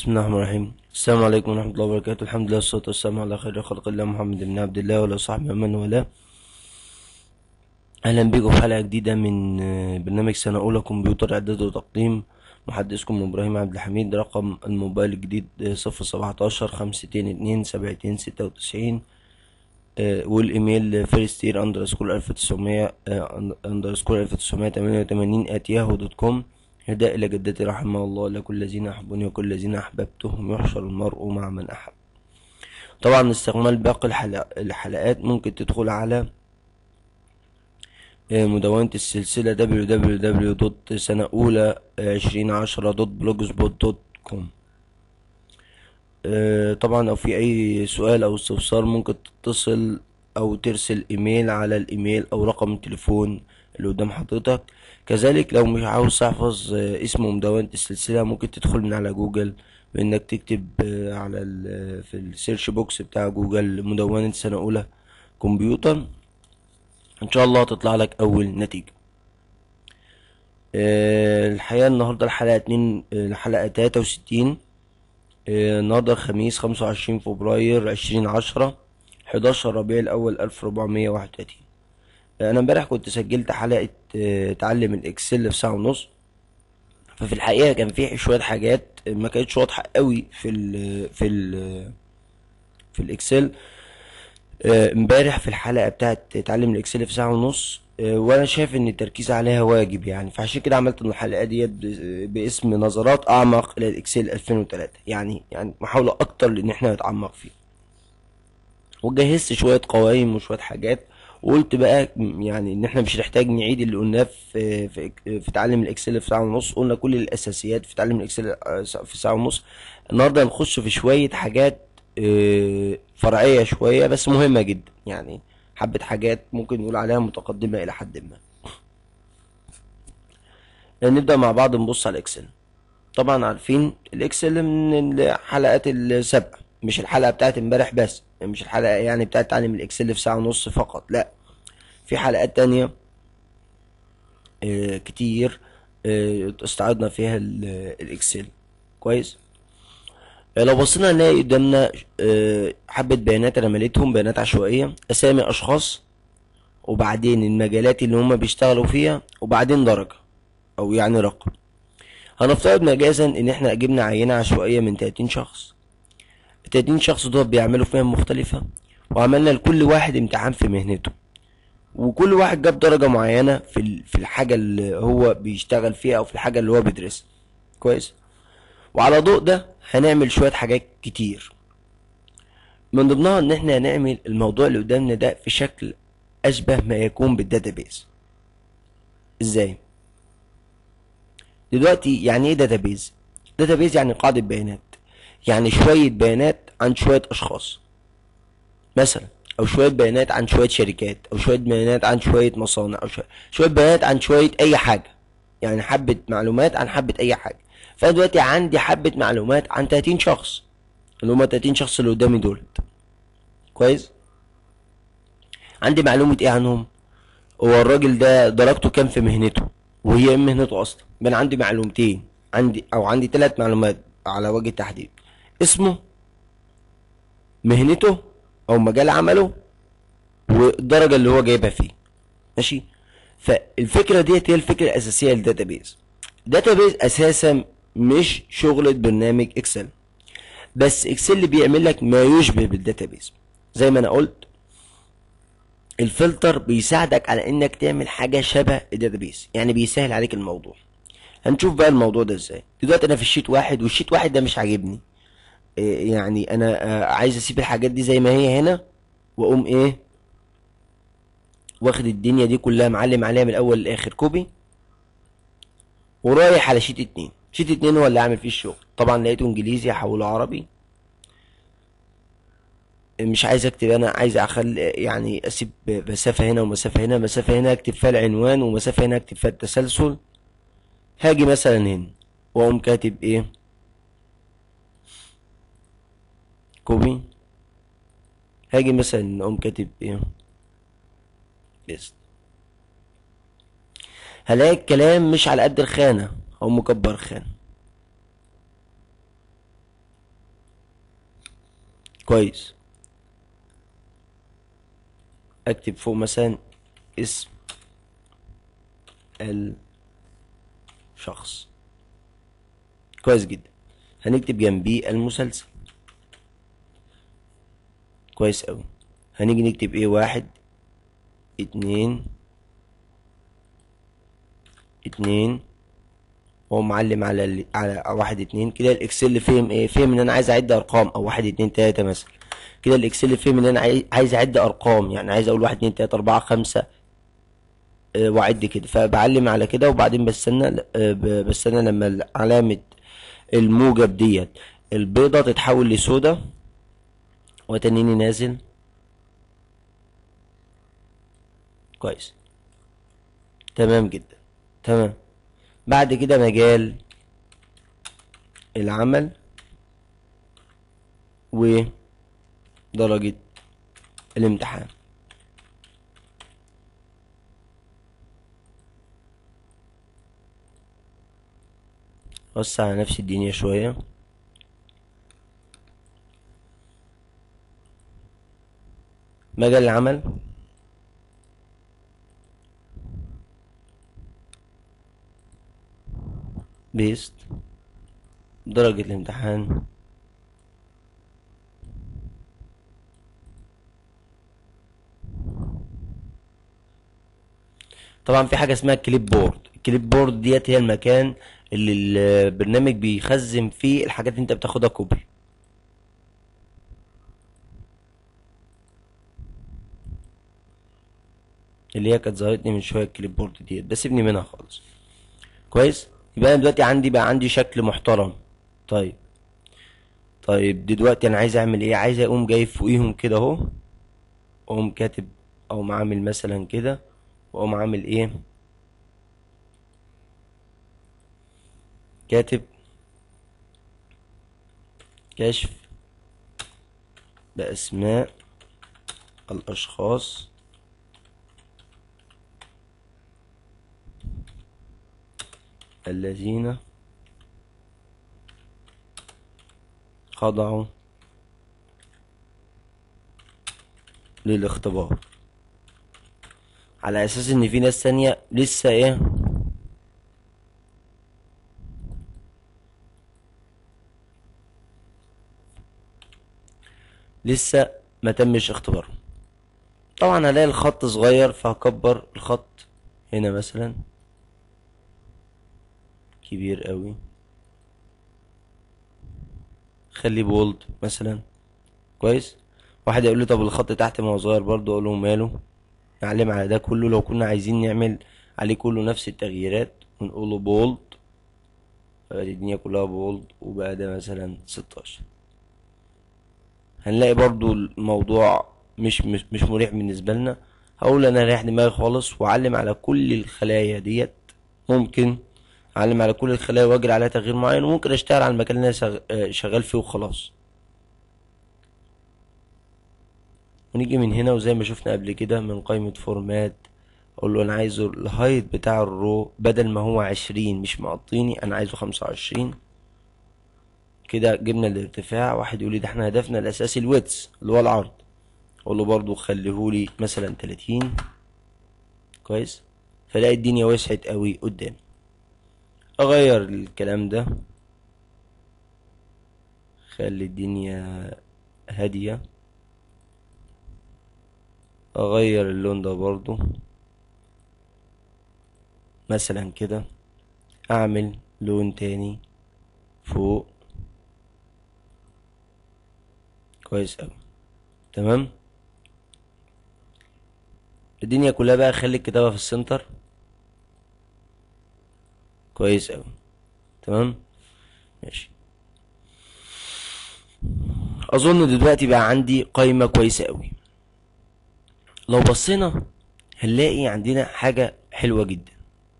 بسم الله الرحمن الرحيم السلام عليكم ورحمة الله وبركاته الحمد لله والصلاة والسلام على خير خلق الله محمد بن عبد الله وعلى صحبه من والاه أهلا بكم في حلقة جديدة من آه، برنامج سنة أولى كمبيوتر إعداد وتقديم محدثكم إبراهيم عبد الحميد رقم الموبايل الجديد صفر سبعتاشر خمستين اتنين سبعتين ستة وتسعين والإيميل فيرست يير أندرسكور ألف تسعمية أندرسكور ألف تسعمية تمانية وتمانين آت ياهو دوت كوم هداء إلى جدتي رحمه الله لكل الذين أحبوني وكل الذين أحببتهم يحشر المرء مع من أحب طبعا استكمال باقي الحلق- الحلقات ممكن تدخل على آه، مدونة السلسلة www.سنة-أولى-2010.blogspot.com آه، طبعا لو في أي سؤال أو استفسار ممكن تتصل أو ترسل إيميل على الإيميل أو رقم التليفون اللي قدام حضرتك كذلك لو مش عاوز تحفظ آه، اسم مدونة السلسلة ممكن تدخل من على جوجل بإنك تكتب آه، على ال- في السيرش بوكس بتاع جوجل مدونة سنة أولى كمبيوتر ان شاء الله هتطلع لك اول نتيجة آه، الحقيقة النهاردة الحلقة اتنين آه، الحلقة تلاتة وستين آه، النهاردة الخميس خمسة وعشرين فبراير عشرين عشرة حداشر ربيع الأول ألف ربعمية واحد وتلاتين أنا امبارح كنت سجلت حلقة آه، تعلم الإكسل في ساعة ونص ففي الحقيقة كان في شوية حاجات ما كانتش واضحة قوي في ال في ال في الإكسل آه، امبارح في الحلقة بتاعت تعلم الإكسل في ساعة ونص آه، وأنا شايف إن التركيز عليها واجب يعني فعشان كده عملت الحلقة ديت ب- باسم نظرات أعمق إلى الإكسل 2003 يعني يعني محاولة أكتر لإن إحنا نتعمق فيه وجهزت شوية قوائم وشوية حاجات وقلت بقى م- يعني ان احنا مش هنحتاج نعيد اللي قلناه في في في تعلم الاكسل في ساعة ونص قلنا كل الاساسيات في تعلم الاكسل آه، في ساعة ونص النهارده هنخش في شوية حاجات آه، فرعية شوية بس مهمة جدا يعني حبة حاجات ممكن نقول عليها متقدمة إلى حد ما نبدأ مع بعض نبص على الإكسل طبعا عارفين الإكسل من الحلقات السابقة مش الحلقة بتاعت امبارح بس مش الحلقة يعني بتاعت تعلم الإكسل في ساعة ونص فقط لا في حلقات تانية آه، كتير آه، استعرضنا فيها ال- الإكسل كويس آه، لو بصينا نلاقي قدامنا آه، حبة بيانات أنا مليتهم بيانات عشوائية أسامي أشخاص وبعدين المجالات اللي هما بيشتغلوا فيها وبعدين درجة أو يعني رقم هنفترض مجازا إن إحنا جبنا عينة عشوائية من 30 شخص ال 30 شخص دول بيعملوا في مهن مختلفة وعملنا لكل واحد امتحان في مهنته وكل واحد جاب درجة معينة في ال- في الحاجة اللي هو بيشتغل فيها أو في الحاجة اللي هو بيدرسها كويس وعلى ضوء ده هنعمل شوية حاجات كتير من ضمنها ان احنا هنعمل الموضوع اللي قدامنا ده في شكل اشبه ما يكون بالداتابيز ازاي دلوقتي يعني ايه داتابيز داتابيز يعني قاعدة بيانات يعني شوية بيانات عن شوية اشخاص مثلا او شوية بيانات عن شوية شركات او شوية بيانات عن شوية مصانع او شوية, شوية بيانات عن شوية اي حاجة يعني حبة معلومات عن حبة اي حاجة فانا دلوقتي عندي حبة معلومات عن 30 شخص اللي هما 30 شخص اللي قدامي دولت كويس عندي معلومة ايه عنهم هو الراجل ده درجته كام في مهنته وهي ايه مهنته اصلا يبقى انا عندي معلومتين عندي او عندي ثلاث معلومات على وجه التحديد اسمه مهنته او مجال عمله والدرجة اللي هو جايبها فيه ماشي فالفكرة ديت هي الفكرة الأساسية للداتابيز الداتابيز أساسا مش شغلة برنامج إكسل بس إكسل بيعمل لك ما يشبه بالداتابيز زي ما أنا قلت الفلتر بيساعدك على إنك تعمل حاجة شبه الداتابيز يعني بيسهل عليك الموضوع هنشوف بقى الموضوع ده ازاي دلوقتي انا في الشيت واحد والشيت واحد ده مش عاجبني إيه يعني انا آه، عايز اسيب الحاجات دي زي ما هي هنا واقوم ايه واخد الدنيا دي كلها معلم عليها من الاول للاخر كوبي ورايح على شيت اتنين شيت اتنين هو اللي عامل فيه الشغل طبعا لقيته انجليزي هحوله عربي مش عايز اكتب انا عايز اخلي يعني اسيب مسافة هنا ومسافة هنا مسافة هنا اكتب فيها العنوان ومسافة هنا اكتب فيها التسلسل هاجي مثلا هنا واقوم كاتب ايه كوبي هاجي مثلا اقوم كاتب ايه بيست هلاقي الكلام مش على قد الخانة او مكبر خانة كويس اكتب فوق مثلا اسم الشخص كويس جدا هنكتب جنبيه المسلسل كويس اوي هنيجي نكتب ايه واحد اتنين اتنين هو معلم على ال... على واحد اتنين كده الاكسل فهم ايه فهم ان انا عايز اعد ارقام او واحد اتنين تلاته مثلا كده الاكسل فهم ان انا عاي- عايز اعد ارقام يعني عايز اقول واحد اتنين تلاته اربعه خمسه آه، واعد كده فبعلم على كده وبعدين بستنى آه، ب- بستنى لما علامة الموجب ديت البيضة تتحول لسودا وتنيني نازل كويس تمام جدا تمام بعد كده مجال العمل ودرجة الامتحان وسع على نفسي الدنيا شوية مجال العمل بيست درجة الامتحان طبعا في حاجة اسمها كليب بورد الكليب بورد ديت هي المكان اللي البرنامج بيخزن فيه الحاجات اللي انت بتاخدها كوبي اللي هي كانت ظهرتني من شويه الكليب بورد ديت بس سيبني منها خالص كويس يبقى انا دلوقتي عندي بقى عندي شكل محترم طيب طيب دلوقتي انا عايز اعمل ايه عايز اقوم جايب فوقيهم كده اهو اقوم كاتب اقوم عامل مثلا كده واقوم عامل ايه كاتب كشف بأسماء الأشخاص الذين خضعوا للاختبار على أساس إن في ناس تانية لسه إيه لسه ما تمش اختبارهم طبعا هلاقي الخط صغير فهكبر الخط هنا مثلا كبير قوي خليه بولد مثلا كويس واحد يقول لي طب الخط تحت ما هو صغير برضه اقول له ماله نعلم على ده كله لو كنا عايزين نعمل عليه كله نفس التغييرات ونقوله بولد بقت الدنيا كلها بولد وبقى ده مثلا ستاشر هنلاقي برضو الموضوع مش مش, مش مريح بالنسبة لنا هقول انا رايح دماغي خالص واعلم على كل الخلايا ديت ممكن اعلم على كل الخلايا واجري عليها تغيير معين وممكن اشتغل على المكان اللي انا شغ- آه، شغال فيه وخلاص ونيجي من هنا وزي ما شفنا قبل كده من قائمة فورمات اقول له انا عايزه الهايت بتاع الرو بدل ما هو عشرين مش مقضيني انا عايزه خمسة وعشرين كده جبنا الارتفاع واحد يقول لي ده احنا هدفنا الاساسي الويتس اللي هو العرض اقول له برضو خليهولي مثلا 30 كويس فلاقي الدنيا وسعت قوي قدامي اغير الكلام ده خلي الدنيا هادية اغير اللون ده برضو مثلا كده اعمل لون تاني فوق كويس اوي تمام الدنيا كلها بقى خلي الكتابة في السنتر كويس اوي تمام ماشي اظن دلوقتي بقى عندي قائمة كويسة اوي لو بصينا هنلاقي عندنا حاجة حلوة جدا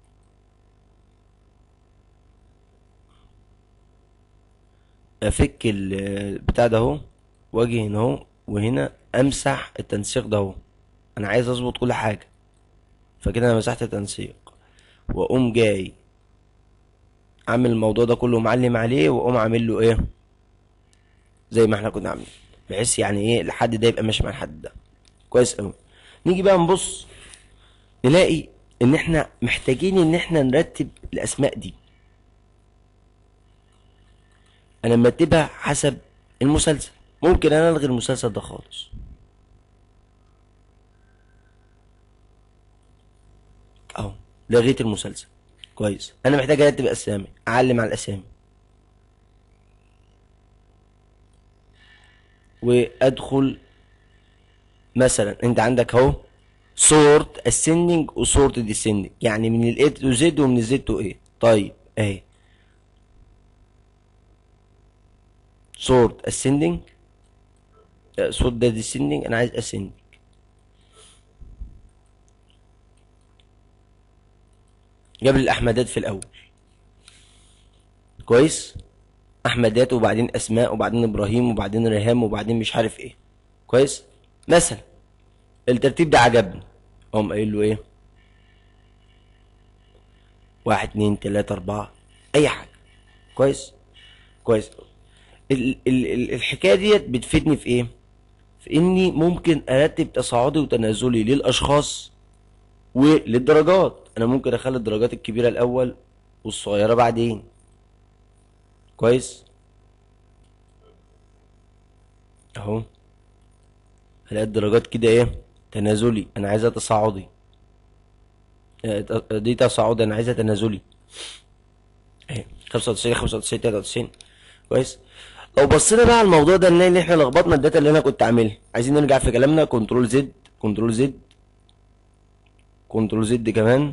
افك البتاع ده اهو واجي هنا اهو وهنا امسح التنسيق ده اهو انا عايز اظبط كل حاجة فكده انا مسحت التنسيق واقوم جاي عامل الموضوع ده كله معلم عليه واقوم عامل له ايه زي ما احنا كنا عاملين بحيث يعني ايه الحد ده يبقى ماشي مع الحد ده كويس قوي نيجي بقى نبص نلاقي ان احنا محتاجين ان احنا نرتب الاسماء دي انا مرتبها حسب المسلسل ممكن انا الغي المسلسل ده خالص اهو لغيت المسلسل كويس انا محتاج ارتب اسامي اعلم على الاسامي وادخل مثلا انت عندك اهو سورت ascending وسورت descending يعني من ال A تو Z ومن ال Z تو A طيب اهي سورت ascending سورت ده descending انا عايز ascending جاب لي الاحمدات في الاول كويس احمدات وبعدين اسماء وبعدين ابراهيم وبعدين ريهام وبعدين مش عارف ايه كويس مثلا الترتيب ده عجبني اقوم قايل له ايه واحد اتنين تلاتة اربعة اي حاجة كويس كويس ال ال ال الحكاية ديت بتفيدني في ايه في اني ممكن ارتب تصاعدي وتنازلي للاشخاص وللدرجات انا ممكن اخلي الدرجات الكبيرة الاول والصغيرة بعدين كويس اهو هلاقي الدرجات كده ايه تنازلي انا عايزها تصاعدي آه، دي تصاعدي انا عايزها تنازلي اهي 95 95 93 كويس لو بصينا بقى على الموضوع ده نلاقي ان احنا لخبطنا الداتا اللي انا كنت عاملها عايزين نرجع في كلامنا كنترول زد كنترول زد كنترول زد كمان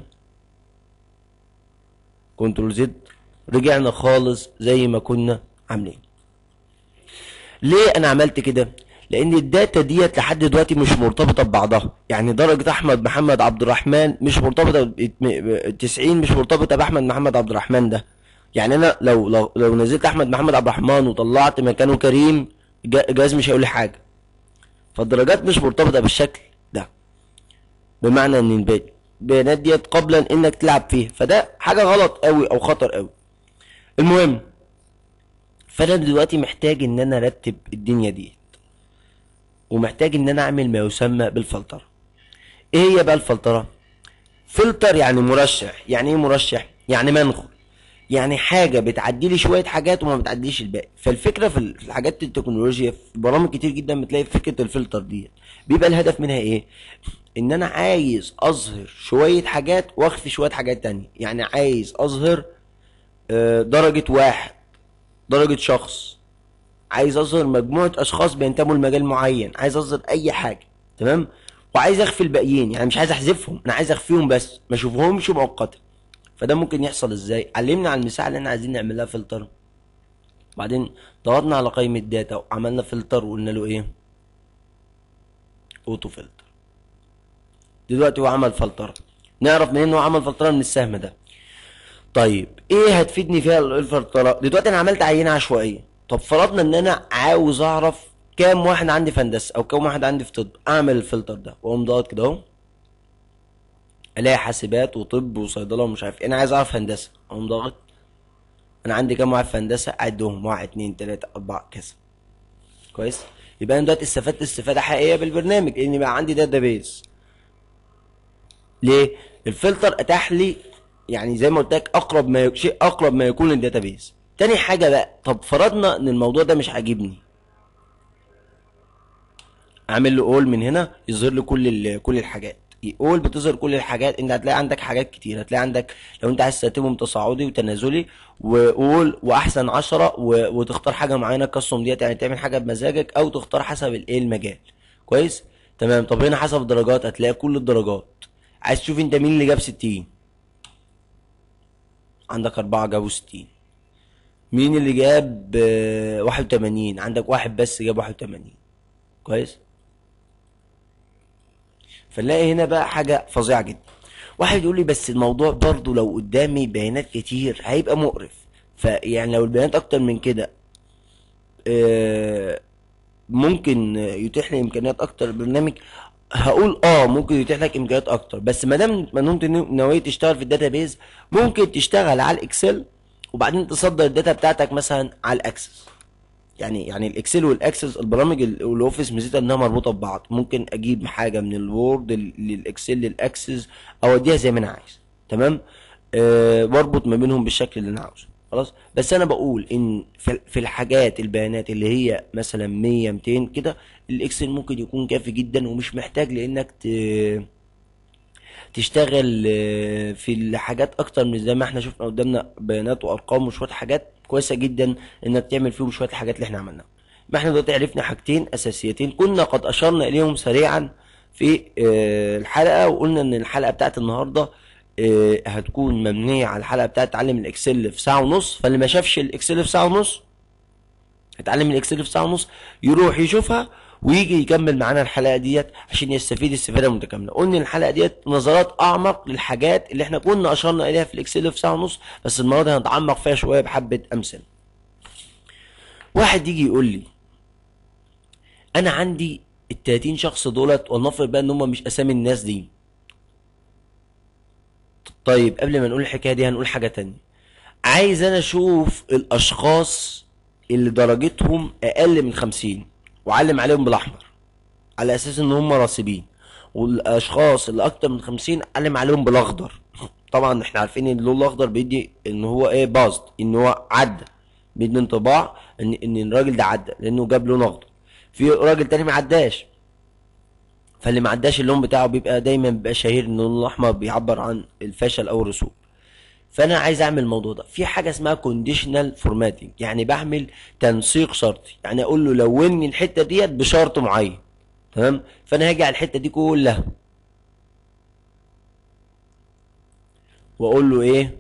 كنترول زد رجعنا خالص زي ما كنا عاملين ليه انا عملت كده لان الداتا ديت لحد دلوقتي مش مرتبطه ببعضها يعني درجه احمد محمد عبد الرحمن مش مرتبطه ب 90 مش مرتبطه باحمد محمد عبد الرحمن ده يعني انا لو لو لو نزلت احمد محمد عبد الرحمن وطلعت مكانه كريم جا- جاز مش هيقول لي حاجه فالدرجات مش مرتبطه بالشكل ده بمعنى ان البي- البيانات ديت قبلا انك تلعب فيها فده حاجه غلط قوي او خطر قوي المهم فانا دلوقتي محتاج ان انا ارتب الدنيا ديت ومحتاج ان انا اعمل ما يسمى بالفلتره ايه هي بقى الفلتره فلتر يعني مرشح يعني ايه مرشح يعني منخل يعني حاجه بتعدي لي شويه حاجات وما بتعديش الباقي فالفكره في ال- في الحاجات التكنولوجيا في برامج كتير جدا بتلاقي فكره الفلتر دي بيبقى الهدف منها ايه ان انا عايز اظهر شويه حاجات واخفي شويه حاجات تانية يعني عايز اظهر آه، درجه واحد درجه شخص عايز اظهر مجموعه اشخاص بينتموا لمجال معين عايز اظهر اي حاجه تمام وعايز اخفي الباقيين يعني مش عايز احذفهم انا عايز اخفيهم بس ما اشوفهمش مؤقتا فده ممكن يحصل ازاي علمنا على المساحه اللي احنا عايزين نعمل لها فلتر وبعدين ضغطنا على قائمه داتا وعملنا فلتر وقلنا له ايه اوتو فلتر دلوقتي هو عمل فلتره نعرف منين هو عمل فلتره من السهم ده طيب ايه هتفيدني فيها الفلتره دلوقتي انا عملت عينه عشوائيه طب فرضنا ان انا عاوز اعرف كام واحد عندي في هندسه او كام واحد عندي في طب اعمل الفلتر ده واقوم ضاغط كده اهو الاقي حاسبات وطب وصيدله ومش عارف ايه انا عايز اعرف هندسه اقوم ضاغط انا عندي كام واحد في هندسه اعدهم واحد اتنين تلاته اربعه كذا كويس يبقى انا دلوقتي استفدت استفاده حقيقيه بالبرنامج لان بقى عندي داتابيز ليه الفلتر اتاح لي يعني زي ما قلت لك اقرب ما يك... شيء اقرب ما يكون للداتابيز تاني حاجه بقى طب فرضنا ان الموضوع ده مش عاجبني اعمل له اول من هنا يظهر لي كل ال... كل الحاجات اول بتظهر كل الحاجات انت هتلاقي عندك حاجات كتير هتلاقي عندك لو انت عايز ترتبهم تصاعدي وتنازلي واول واحسن عشرة و... وتختار حاجه معينه كاستم ديت يعني تعمل حاجه بمزاجك او تختار حسب الايه المجال كويس تمام طب هنا حسب الدرجات هتلاقي كل الدرجات عايز تشوف انت مين اللي جاب 60 عندك أربعة جابوا 60 مين اللي جاب آه، 81 عندك واحد بس جاب 81 كويس فنلاقي هنا بقى حاجة فظيعة جدا واحد يقول لي بس الموضوع برضو لو قدامي بيانات كتير هيبقى مقرف فيعني لو البيانات اكتر من كده آه، ممكن يتيح لي امكانيات اكتر البرنامج هقول اه ممكن يتيح لك امكانيات اكتر بس ما دام ما دمت ناوي تشتغل في الداتابيز ممكن تشتغل على الاكسل وبعدين تصدر الداتا بتاعتك مثلا على الاكسس يعني يعني الاكسل والاكسس البرامج ال- والاوفيس ميزتها انها مربوطه ببعض ممكن اجيب حاجه من الوورد لل- للاكسل للاكسس او اديها زي ما انا عايز تمام أه واربط ما بينهم بالشكل اللي انا عاوزه خلاص بس انا بقول ان في في الحاجات البيانات اللي هي مثلا 100 200 كده الاكسل ممكن يكون كافي جدا ومش محتاج لانك ت... تشتغل آه، في الحاجات اكتر من زي ما احنا شفنا قدامنا بيانات وارقام وشويه حاجات كويسه جدا انك تعمل فيهم شويه الحاجات اللي احنا عملناها ما احنا دلوقتي عرفنا حاجتين اساسيتين كنا قد اشرنا اليهم سريعا في آه، الحلقه وقلنا ان الحلقه بتاعت النهارده آه، هتكون مبنيه على الحلقه بتاعت تعلم الاكسل في ساعه ونص فاللي ما شافش الاكسل في ساعه ونص اتعلم الاكسل في ساعه ونص يروح يشوفها ويجي يكمل معانا الحلقه ديت عشان يستفيد استفاده متكامله قلنا الحلقه ديت نظرات اعمق للحاجات اللي احنا كنا اشرنا اليها في الاكسل في ساعه ونص بس المره دي هنتعمق فيها شويه بحبه امثله واحد يجي يقول لي انا عندي ال 30 شخص دولت ولنفرض بقى ان هم مش اسامي الناس دي طيب قبل ما نقول الحكايه دي هنقول حاجه تانية عايز انا اشوف الاشخاص اللي درجتهم اقل من 50 واعلم عليهم بالاحمر على اساس ان هم راسبين والاشخاص اللي اكتر من 50 اعلم عليهم بالاخضر طبعا احنا عارفين ان اللون الاخضر بيدي ان هو ايه باظت ان هو عدى بيدي انطباع ان ان الراجل ده عدى لانه جاب لون اخضر في راجل تاني ما عداش فاللي ما عداش اللون بتاعه بيبقى دايما بيبقى شهير ان اللون الاحمر بيعبر عن الفشل او الرسوب فانا عايز اعمل الموضوع ده في حاجه اسمها كونديشنال فورماتنج يعني بعمل تنسيق شرطي يعني اقول له لون لي الحته ديت بشرط معين تمام فانا هاجي على الحته دي كلها واقول له ايه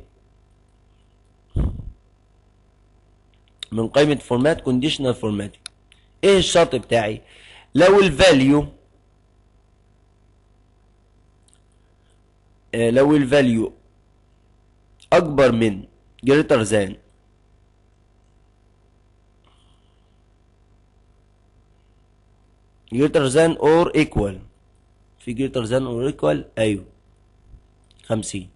من قائمه فورمات كونديشنال فورماتنج ايه الشرط بتاعي لو الفاليو لو الفاليو اكبر من greater than greater than or equal في greater than or equal ايوه خمسين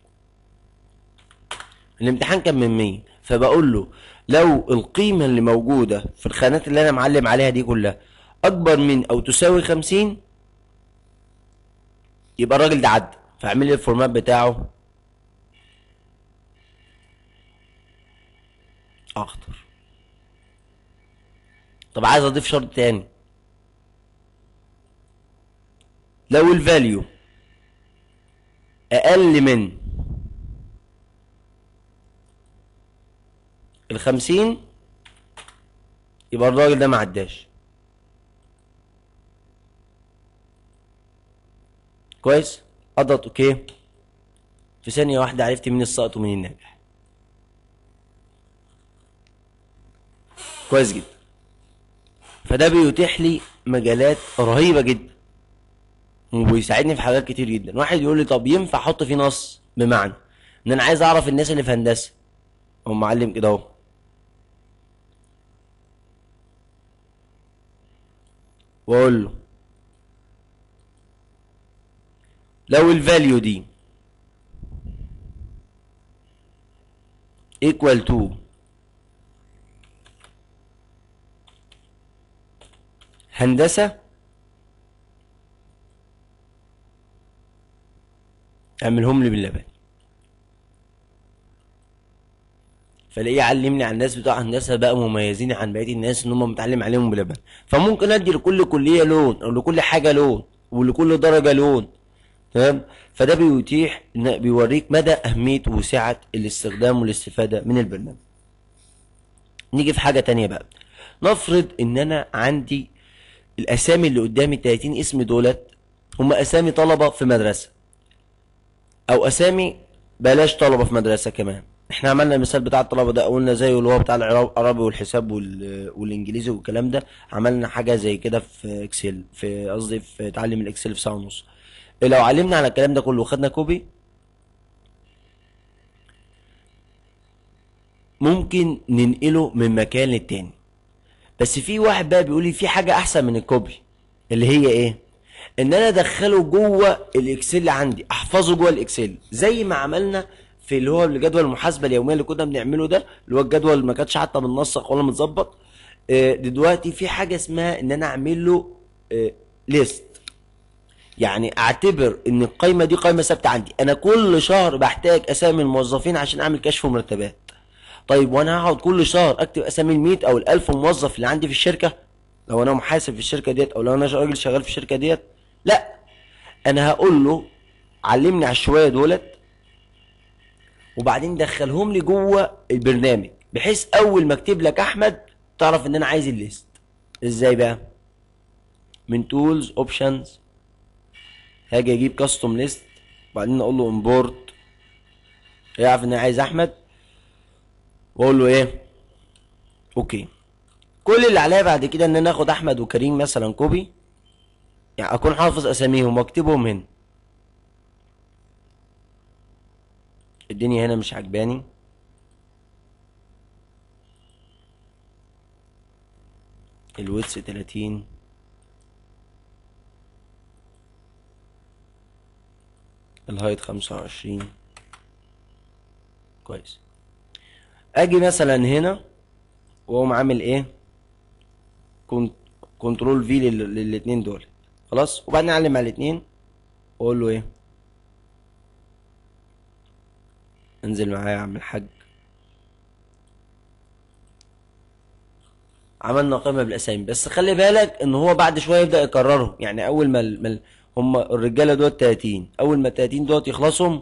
الامتحان كان من مية فبقول له لو القيمة اللي موجودة في الخانات اللي انا معلم عليها دي كلها اكبر من او تساوي خمسين يبقى الراجل ده عدى فاعمل لي الفورمات بتاعه اخضر طب عايز اضيف شرط تاني لو الفاليو اقل من الخمسين يبقى الراجل ده ما عداش كويس اضغط اوكي في ثانية واحدة عرفت مين الساقط ومين الناجح كويس جدا فده بيتيح لي مجالات رهيبة جدا وبيساعدني في حاجات كتير جدا واحد يقول لي طب ينفع احط فيه نص بمعنى ان انا عايز اعرف الناس اللي في هندسة هو معلم كده اهو واقول له لو الفاليو دي equal to هندسة اعملهم لي باللبن فلاقيه علمني عن الناس بتوع هندسه بقى مميزين عن بقيه الناس ان هم متعلم عليهم بلبن فممكن ادي لكل كليه لون او لكل حاجه لون ولكل درجه لون تمام فده بيتيح ان بيوريك مدى اهميه وسعه الاستخدام والاستفاده من البرنامج نيجي في حاجه تانية بقى نفرض ان انا عندي الاسامي اللي قدامي 30 اسم دولت هم اسامي طلبه في مدرسه او اسامي بلاش طلبه في مدرسه كمان احنا عملنا المثال بتاع الطلبه ده قلنا زيه اللي هو بتاع العربي والحساب وال- والانجليزي والكلام ده عملنا حاجه زي كده في اكسل في قصدي في تعلم الاكسل في ساعه ونص لو علمنا على الكلام ده كله وخدنا كوبي ممكن ننقله من مكان للتاني بس في واحد بقى بيقول لي في حاجه احسن من الكوبي اللي هي ايه ان انا ادخله جوه الاكسل اللي عندي احفظه جوه الاكسل زي ما عملنا في اللي هو الجدول المحاسبه اليوميه اللي كنا بنعمله ده اللي هو الجدول ما كانش حتى متنسق ولا متظبط آه، دلوقتي في حاجه اسمها ان انا اعمل له ليست يعني اعتبر ان القايمه دي قايمه ثابته عندي انا كل شهر بحتاج اسامي الموظفين عشان اعمل كشف مرتبات طيب وانا هقعد كل شهر اكتب اسامي ال 100 او ال 1000 موظف اللي عندي في الشركه لو انا محاسب في الشركه ديت او لو انا راجل شغال في الشركه ديت لا انا هقول له علمني على الشويه دولت وبعدين دخلهم لي جوه البرنامج بحيث اول ما اكتب لك احمد تعرف ان انا عايز الليست ازاي بقى من تولز اوبشنز هاجي اجيب كاستوم ليست وبعدين اقول له امبورت يعرف ان انا عايز احمد واقول له ايه اوكي كل اللي عليا بعد كده ان انا اخد احمد وكريم مثلا كوبي يعني اكون حافظ اساميهم واكتبهم هنا الدنيا هنا مش عجباني الويتس 30 الهايت 25 كويس اجي مثلا هنا واقوم عامل ايه كنت كنترول في للاثنين دول خلاص وبعدين اعلم على الاثنين واقول له ايه انزل معايا يا عم الحاج عملنا قائمه بالاسامي بس خلي بالك ان هو بعد شويه يبدا يكررهم يعني اول ما ال- ما ال- هم الرجاله دول 30 اول ما ال 30 دول يخلصهم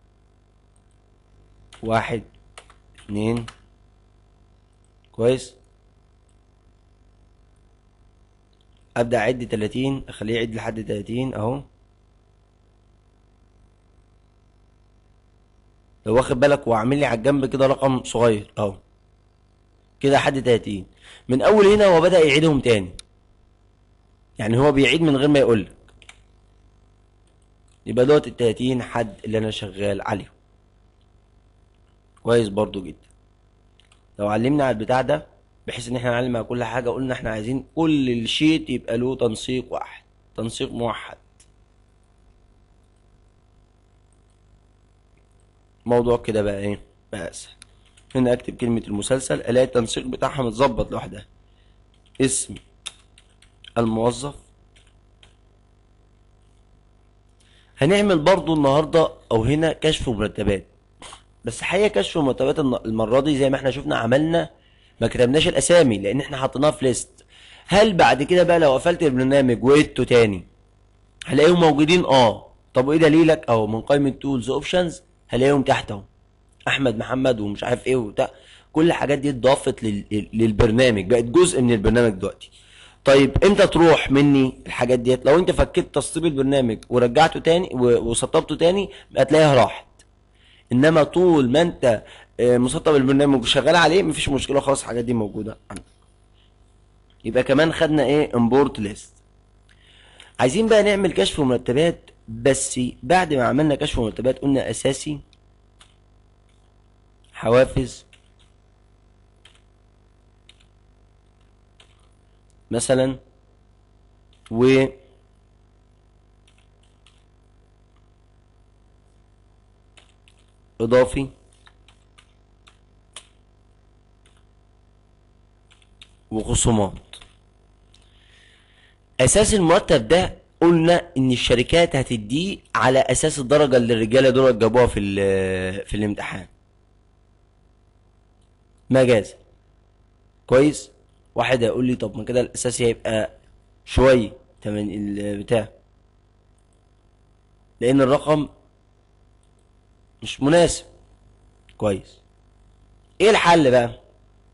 واحد اتنين كويس ابدا اعد 30 اخليه يعد لحد 30 اهو لو واخد بالك واعمل لي على الجنب كده رقم صغير اهو كده لحد 30 من اول هنا هو بدا يعيدهم تاني يعني هو بيعيد من غير ما يقول لك يبقى دوت ال 30 حد اللي انا شغال عليهم كويس برضو جدا لو علمنا على البتاع ده بحيث ان احنا نعلم على كل حاجه قلنا احنا عايزين كل الشيت يبقى له تنسيق واحد تنسيق موحد موضوع كده بقى ايه بقى اسهل هنا اكتب كلمه المسلسل الاقي التنسيق بتاعها متظبط لوحدها اسم الموظف هنعمل برضو النهارده او هنا كشف مرتبات بس حقيقة كشف المرتبات الن- المرة دي زي ما احنا شفنا عملنا ما كتبناش الأسامي لأن احنا حطيناها في ليست هل بعد كده بقى لو قفلت البرنامج وقيته تاني هلاقيهم موجودين اه طب وايه دليلك اهو من قائمة تولز اوبشنز هلاقيهم تحت اهو احمد محمد ومش عارف ايه وبتاع كل الحاجات دي اتضافت لل... للبرنامج بقت جزء من البرنامج دلوقتي طيب امتى تروح مني الحاجات ديت لو انت فكيت تسطيب البرنامج ورجعته تاني و- وسطبته تاني هتلاقيها راحت انما طول ما انت آه، مسطب البرنامج وشغال عليه مفيش مشكله خلاص الحاجات دي موجوده عندك يبقى كمان خدنا ايه امبورت ليست عايزين بقى نعمل كشف مرتبات بس بعد ما عملنا كشف مرتبات قلنا اساسي حوافز مثلا و اضافي وخصومات اساس المرتب ده قلنا ان الشركات هتديه على اساس الدرجه اللي الرجاله دول جابوها في ال- في الامتحان مجازا كويس واحد هيقول لي طب ما كده الاساسي هيبقى شويه تمن البتاع لان الرقم مش مناسب كويس ايه الحل بقى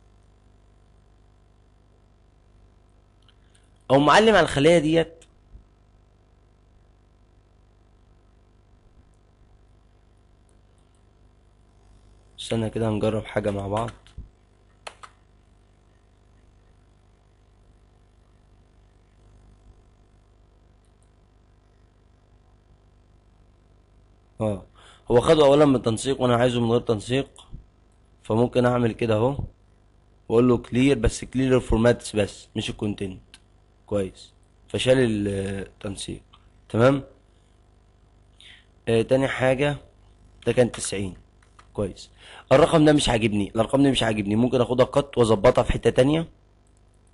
او معلم على الخليه ديت استنى كده هنجرب حاجه مع بعض اه هو خده اولا من تنسيق وانا عايزه من غير تنسيق فممكن اعمل كده اهو واقول له كلير بس كلير الفورماتس بس مش الكونتنت كويس فشال التنسيق تمام آه تاني حاجة ده كان تسعين كويس الرقم ده مش عاجبني الارقام دي مش عاجبني ممكن اخدها قط واظبطها في حتة تانية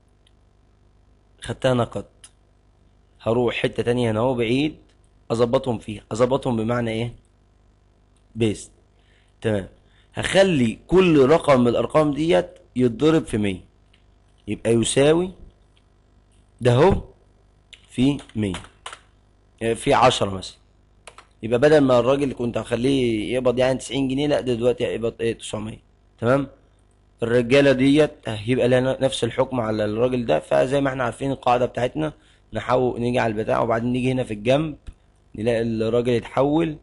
خدتها انا قط هروح حتة تانية هنا اهو بعيد اظبطهم فيها اظبطهم بمعنى ايه بيست تمام هخلي كل رقم من الارقام ديت يتضرب في مية يبقى يساوي ده اهو في مية يعني في عشرة مثلا يبقى بدل ما الراجل اللي كنت هخليه يقبض يعني 90 جنيه لا ده دلوقتي هيقبض ايه 900 تمام الرجاله ديت هيبقى لها نفس الحكم على الراجل ده فزي ما احنا عارفين القاعده بتاعتنا نحول نيجي على البتاع وبعدين نيجي هنا في الجنب نلاقي الراجل يتحول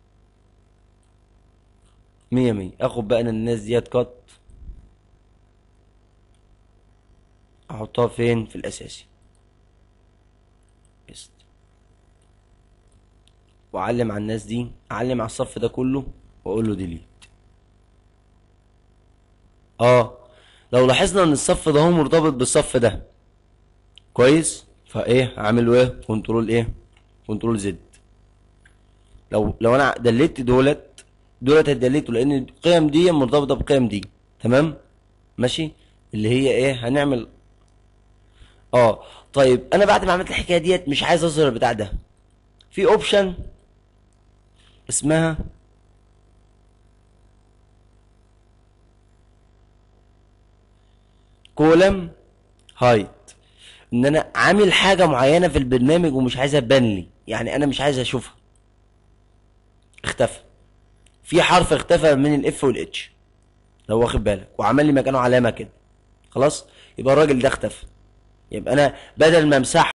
مية مية اخد بقى انا الناس ديت كات احطها فين في الاساسي بس واعلم على الناس دي اعلم على الصف ده كله واقول له ديليت اه لو لاحظنا ان الصف ده هو مرتبط بالصف ده كويس فايه اعمل ايه كنترول ايه كنترول زد لو لو انا دليت دولت دولت هتدليته لان القيم دي مرتبطه بقيم دي تمام ماشي اللي هي ايه هنعمل اه طيب انا بعد ما عملت الحكايه ديت مش عايز اظهر البتاع ده في اوبشن اسمها كولم هايت ان انا عامل حاجه معينه في البرنامج ومش عايزها تبان لي يعني انا مش عايز اشوفها اختفى في حرف اختفى من الاف والاتش لو واخد بالك وعمل لي مكانه علامه كده خلاص يبقى الراجل ده اختفى يبقى انا بدل ما امسحه